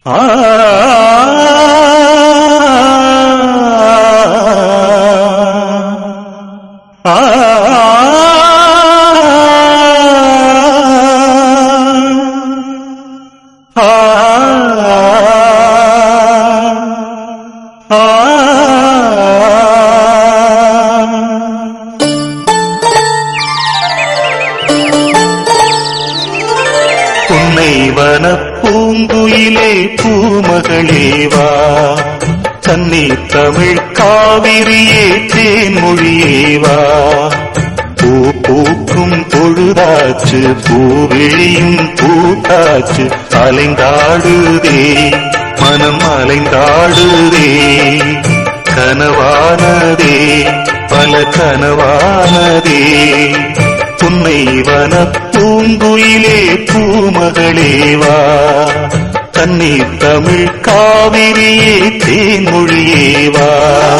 ஆ ஆ புன்னை வன பூங்குயிலே பூமகளேவா கன்னி தமிழ் காவிரியே தேன்மொழியேவா பூ பூக்கும் பொழுதாச்சு பூவிழியும் பூத்தாச்சு அலைந்தாடுதே மனம் அலைந்தாடுதே கனவானதே பல கனவானதே புன்னை வன பூங்குயிலே பூமகளேவா தண்ணீர் தமிழ் காவிரியே தேன்மொழியேவா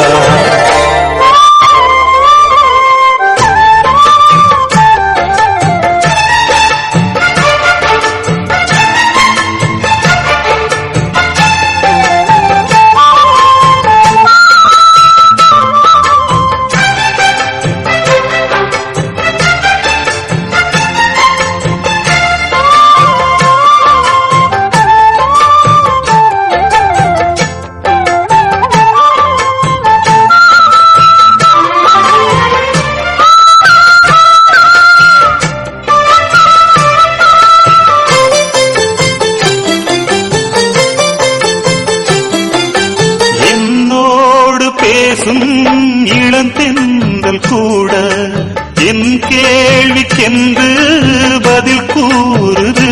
என்னோடு பேசும் இளந்தெந்தல் கூட என் கேள்விக்கென்று பதில் கூறுது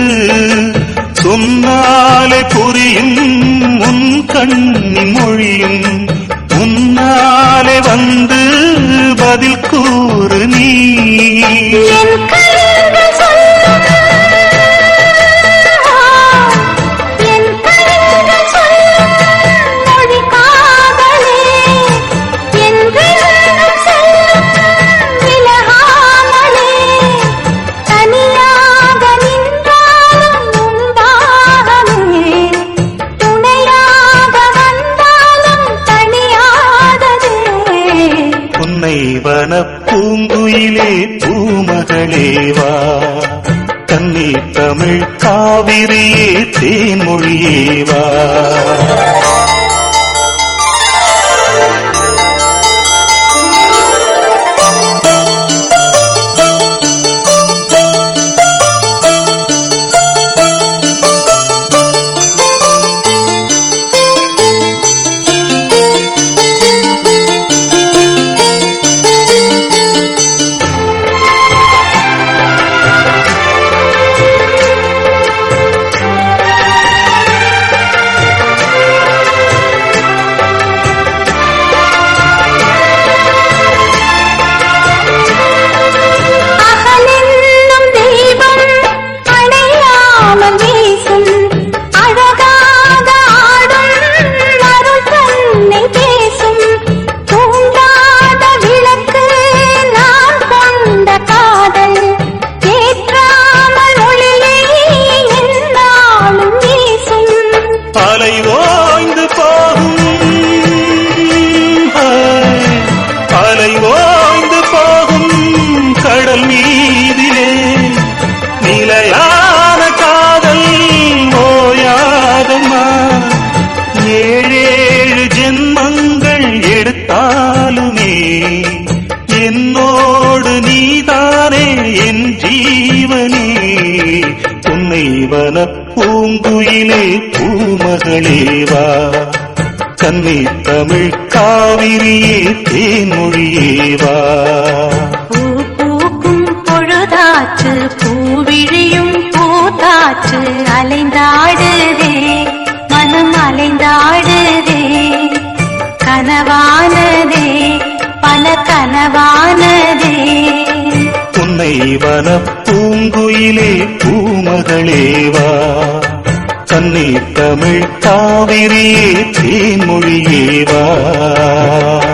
சொன்னாலே புரியும் உன் கண்ணின் மொழியும் உன்னாலே வந்து பதில் கூறு நீ என் கண்கள் சொல்லும் என் கண்கள் சொல்லும் மொழி காதலே என் விரல்கள் சொல்லும் விலகாமலே தனியாக நின்றாலும் உண்டாகமே துணையாக வந்தாலும் தனியாததே உன்னை வன பூங்குயிலே பூமகளேவா தண்ணீர் தமிழ் காவிரியே தேன்மொழியேவா அகலென்னும் தீபம் அணையாமல் வீசும் அழகாக ஆடும் அருள் தன்னை பேசும் தூண்டாத விளக்கு நான் கொண்ட காதல் ஏற்றாமல் ஒளியை என்னாலும் வீசும் அலை ஓய்ந்து போகும் ஹாய். அலை ஓய்ந்து போகும் கடல் மீதிலே நிலையான காதல் ஓயாதம்மா ஏழேழு ஜென்மங்கள் எடுத்தாலுமே என்னோடு நீதானே என் ஜீவனே உன்னை வன பூங்குயிலே பூமகளேவா கன்னி தமிழ் காவிரியே தேன்மொழியேவா பூ பூக்கும் பொழுதாச்சு பூவிழியும் பூத்தாச்சு அலைந்தாடுதே மனம் அலைந்தாடுதே கனவானதே பல கனவானதே உன்னை வன பூங்குயிலே பூமகளேவா கன்னி தமிழ் காவிரியே தேன்மொழியேவா